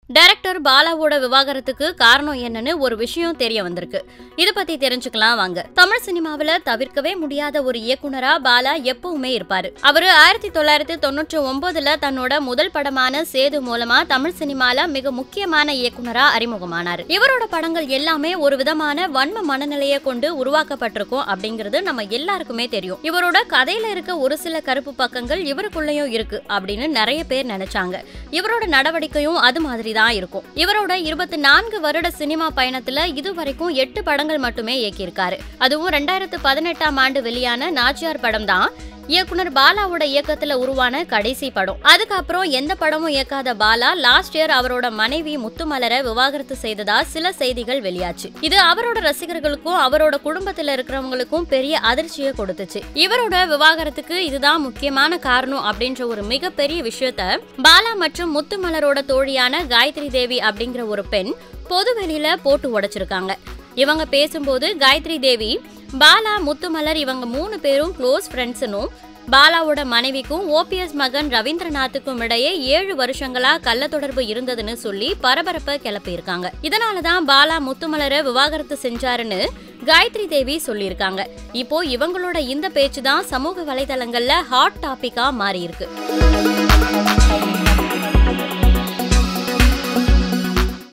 director பாலாவோட விவாகரத்துக்கு காரணம் என்னன்னு ஒரு விஷயம் தெரிய வந்திருக்கு இத பத்தி தெரிஞ்சுக்கலாம் வாங்க தமிழ் சினிமாவுல தவிர்க்கவே முடியாத ஒரு இயக்குனரா பாலா எப்பவுமே இருப்பாரு அவரு ஆயிரத்தி தொள்ளாயிரத்தி தொண்ணூற்றி ஒன்பதுல தன்னோட முதல் படமான சேது மூலமா தமிழ் சினிமால மிக முக்கியமான இயக்குனரா அறிமுகமானாரு இவரோட படங்கள் எல்லாமே ஒரு விதமான வன்ம மனநிலையை கொண்டு உருவாக்கப்பட்டிருக்கும் அப்படிங்கிறது நம்ம எல்லாருக்குமே தெரியும் இவரோட கதையில இருக்க ஒரு சில கருப்பு பக்கங்கள் இவருக்குள்ளேயும் இருக்கு அப்படின்னு நிறைய பேர் நினைச்சாங்க இவரோட நடவடிக்கையும் அது மாதிரி தான் இருக்கும் இவரோட இருபத்தி நான்கு வருட சினிமா பயணத்துல இதுவரைக்கும் எட்டு படங்கள் மட்டுமே இயக்கியிருக்காரு அதுவும் ரெண்டாயிரத்து பதினெட்டாம் ஆண்டு வெளியான நாச்சியார் படம் தான் இயக்குனர் பாலாவோட இயக்கத்துல உருவான கடைசி படம் அதுக்கப்புறம் எந்த படமும் இயக்காத பாலா லாஸ்ட் இயர் அவரோட மனைவி முத்துமலரை விவாகரத்து செய்ததா சில செய்திகள் வெளியாச்சு இது அவரோட ரசிகர்களுக்கும் அவரோட குடும்பத்துல இருக்கிறவங்களுக்கும் பெரிய அதிர்ச்சியை கொடுத்துச்சு இவரோட விவாகரத்துக்கு இதுதான் முக்கியமான காரணம் அப்படின்ற ஒரு மிகப்பெரிய விஷயத்த பாலா மற்றும் முத்துமலரோட தோழியான காயத்ரி தேவி அப்படிங்கிற ஒரு பெண் பொது வெளியில போட்டு உடைச்சிருக்காங்க இவங்க பேசும்போது காயத்ரி தேவி பாலா முத்துமலர் இவங்க மூணு பேரும் க்ளோஸ் ஃப்ரெண்ட்ஸ்னும் பாலாவோட மனைவிக்கும் ஓபிஎஸ் மகன் ரவீந்திரநாத்துக்கும் இடையே ஏழு வருஷங்களா கள்ள தொடர்பு இருந்ததுன்னு சொல்லி பரபரப்பை கிளப்பியிருக்காங்க இதனாலதான் பாலா முத்துமலரை விவாகரத்து செஞ்சாருன்னு காயத்ரி தேவி சொல்லியிருக்காங்க இப்போ இவங்களோட இந்த பேச்சு தான் சமூக வலைதளங்கள்ல ஹாட் டாபிக்கா மாறி இருக்கு